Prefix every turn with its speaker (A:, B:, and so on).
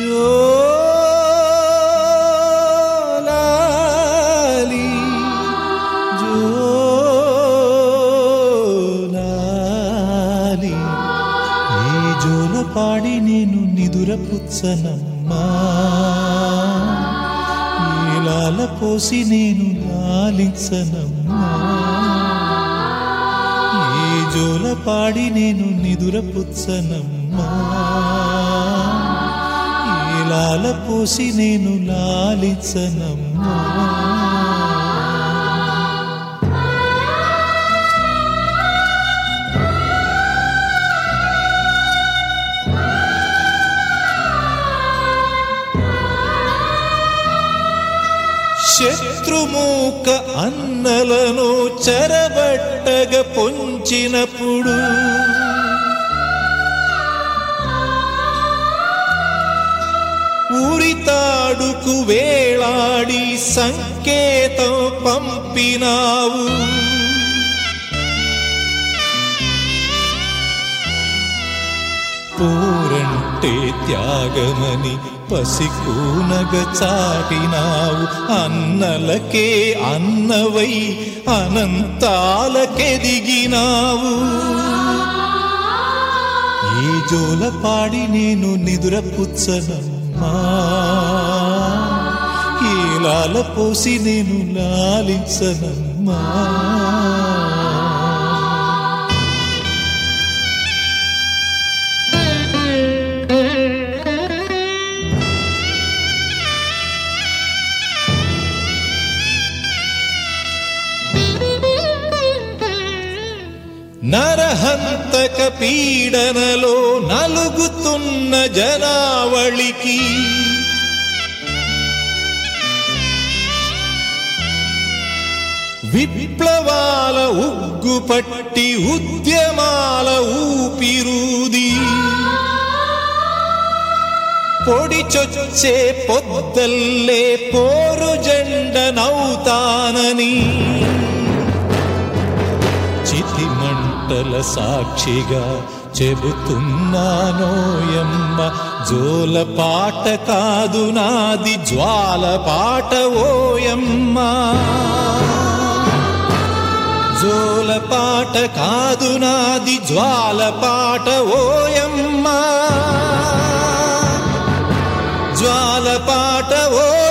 A: జోలాలి జోలాలి ఈ జోల పాడి నేను నిదురపుచ్చనమ్మా ఈలాల పోసి నేను లాలించనమ్మా ఈ జోల పాడి నేను నిదురపుచ్చనమ్మా ఈలాల పోసి నేను లాలించనమ్మా శత్రుమూక అన్నలను చెరబట్టగ పొంచినప్పుడు ఉరితాడుకు వేళాడి సంకేతం పంపినావు పోరంటే త్యాగమని పసికూనగ చాటినావు అన్నలకే అన్నవై అనంతాలకెదిగినావు ఈ జోల పాడి నేను నిదురపుచ్చనమ్మా ఈలాల పోసి నేను లాలించనమ్మా నరహంతక పీడనలో నలుగుతున్న జనావళికి విప్లవాల ఉగ్గు పట్టి ఉద్యమాల ఊపిరూది పొడి చొచ్చే పొద్దల్లే పోరు జెండ నౌతానని చితి మంటల సాక్షిగా చెబుతున్నానోయమ్మ జోల పాట కాదు నాది జ్వాల పాట ఓయమ్మ జోల పాట కాదు నాది జ్వాల పాట ఓయమ్మ జ్వాల పాట ఓ